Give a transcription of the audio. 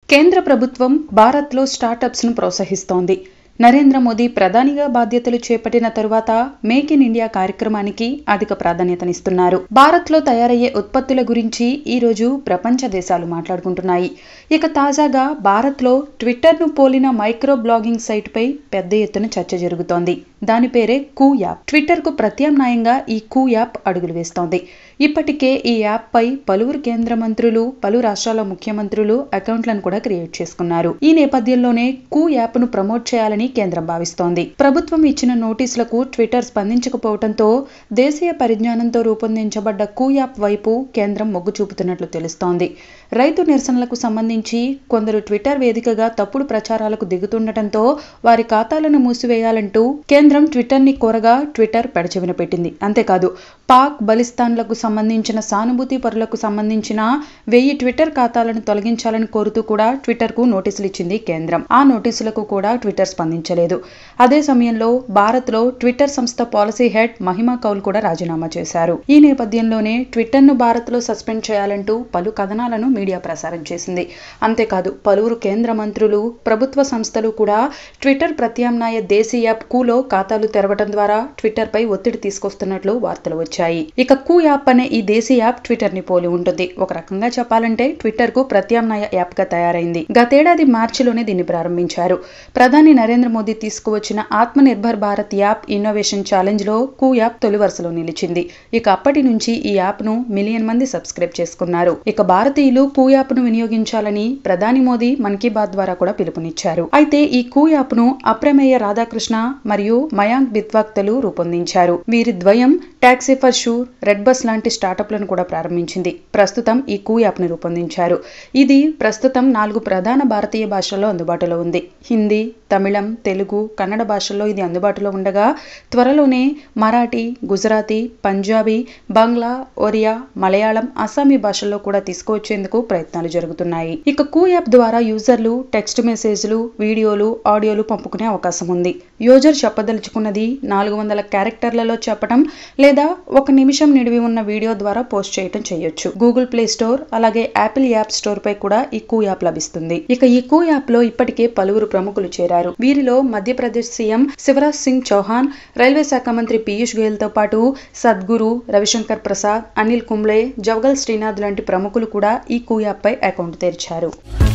కేంద్ర ప్రభుత్వం భారత్లో స్టార్టప్స్ను ప్రోత్సహిస్తోంది నరేంద్ర మోదీ ప్రధానిగా బాధ్యతలు చేపట్టిన తరువాత మేక్ ఇన్ ఇండియా కార్యక్రమానికి అధిక ప్రాధాన్యతనిస్తున్నారు భారత్లో తయారయ్యే ఉత్పత్తుల గురించి ఈ రోజు ప్రపంచ దేశాలు మాట్లాడుకుంటున్నాయి ఇక తాజాగా భారత్లో ట్విట్టర్ను పోలిన మైక్రో బ్లాగింగ్ సైట్పై పెద్ద ఎత్తున చర్చ జరుగుతోంది దాని పేరే కూ యాప్ ట్విట్టర్కు ప్రత్యామ్నాయంగా ఈ కూ యాప్ అడుగులు వేస్తోంది ఇప్పటికే ఈ యాప్పై పలువురు కేంద్ర మంత్రులు పలు రాష్ట్రాల ముఖ్యమంత్రులు అకౌంట్లను కూడా క్రియేట్ చేసుకున్నారు ఈ నేపథ్యంలోనే కూ యాప్ను ప్రమోట్ చేయాలని కేంద్రం భావిస్తోంది ప్రభుత్వం ఇచ్చిన నోటీసులకు ట్విట్టర్ స్పందించకపోవడంతో దేశీయ పరిజ్ఞానంతో రూపొందించబడ్డ కూ యాప్ వైపు కేంద్రం మొగ్గు చూపుతున్నట్లు తెలుస్తోంది రైతు నిరసనలకు సంబంధించి కొందరు ట్విట్టర్ వేదికగా తప్పుడు ప్రచారాలకు దిగుతుండటంతో వారి ఖాతాలను మూసివేయాలంటూ కేంద్రం ట్విట్టర్ని కోరగా ట్విట్టర్ పెడచెవిన పెట్టింది అంతేకాదు పాక్ బలిస్తాన్లకు సంబంధించిన సానుభూతి పరులకు సంబంధించిన వెయ్యి ట్విట్టర్ ఖాతాలను తొలగించాలని కోరుతూ కూడా ట్విట్టర్కు నోటీసులు ఇచ్చింది కేంద్రం ఆ నోటీసులకు కూడా ట్విట్టర్ స్పందించలేదు అదే సమయంలో భారత్లో ట్విట్టర్ సంస్థ పాలసీ హెడ్ మహిమా కౌల్ కూడా రాజీనామా చేశారు ఈ నేపథ్యంలోనే ట్విట్టర్ను భారత్లో సస్పెండ్ చేయాలంటూ పలు కథనాలను మీడియా ప్రసారం చేసింది అంతేకాదు పలువురు కేంద్ర మంత్రులు ప్రభుత్వ సంస్థలు కూడా ట్విట్టర్ ప్రత్యామ్నాయ దేశీయ యాప్ కూలో ఖాతాలు తెరవడం ద్వారా ట్విట్టర్ పై ఒత్తిడి తీసుకొస్తున్నట్లు వార్తలు వచ్చాయి ఇక కూ యాప్ అనే ఈ దేశీ యాప్ ట్విట్టర్ ని పోలి ఉంటుంది ఒక రకంగా చెప్పాలంటే ట్విట్టర్ కు ప్రత్యామ్నాయ యాప్ గా తయారైంది గతేడాది మార్చిలోనే దీన్ని ప్రారంభించారు ప్రధాని నరేంద్ర మోదీ తీసుకువచ్చిన Atma Nirbhar Bharat app innovation challenge లో కూ యాప్ తొలి వరుసలో నిలిచింది ఇక అప్పటి నుంచి ఈ యాప్ ను మిలియన్ మంది సబ్స్క్రైబ్ చేసుకున్నారు ఇక భారతీయులు కూ యాప్ ను వినియోగించాలని ప్రధాని మోదీ మన్ కీ బాత్ ద్వారా కూడా పిలుపునిచ్చారు అయితే ఈ కూ యాప్ ను అప్రమేయ రాధాకృష్ణ మరియు మయాంక్ బిత్వాక్తలు రూపొందించారు వీరి ద్వయం taxi for sure red bus లాంటి స్టార్టప్లను కూడా ప్రారంభించింది ప్రస్తుతం ఈ కూ యాప్ని రూపొందించారు ఇది ప్రస్తుతం నాలుగు ప్రధాన భారతీయ భాషల్లో అందుబాటులో ఉంది హిందీ తమిళం తెలుగు కన్నడ భాషల్లో ఇది అందుబాటులో ఉండగా త్వరలోనే మరాఠీ గుజరాతీ పంజాబీ బంగ్లా ఒరియా మలయాళం అస్సామీ భాషల్లో కూడా తీసుకువచ్చేందుకు ప్రయత్నాలు జరుగుతున్నాయి ఇక కూ యాప్ ద్వారా యూజర్లు టెక్స్ట్ మెసేజ్లు వీడియోలు ఆడియోలు పంపుకునే అవకాశం ఉంది యూజర్ చెప్పదలుచుకున్నది నాలుగు వందల క్యారెక్టర్లలో చెప్పడం లేదా ఒక నిమిషం నిడివి ఉన్న వీడియో ద్వారా పోస్ట్ చేయటం చేయొచ్చు గూగుల్ ప్లే స్టోర్ అలాగే యాపిల్ యాప్ స్టోర్ పై కూడా ఈ కూ యాప్ లభిస్తుంది ఇక ఈ కూ యాప్ లో ఇప్పటికే పలువురు ప్రముఖులు చేరారు వీరిలో మధ్యప్రదేశ్ సీఎం శివరాజ్ సింగ్ చౌహాన్ రైల్వే శాఖ మంత్రి పీయూష్ గోయల్ తో పాటు సద్గురు రవిశంకర్ ప్రసాద్ అనిల్ కుంబ్లే జవగల్ శ్రీనాథ్ లాంటి ప్రముఖులు కూడా ఈ కూ యాప్ పై అకౌంట్ తెరిచారు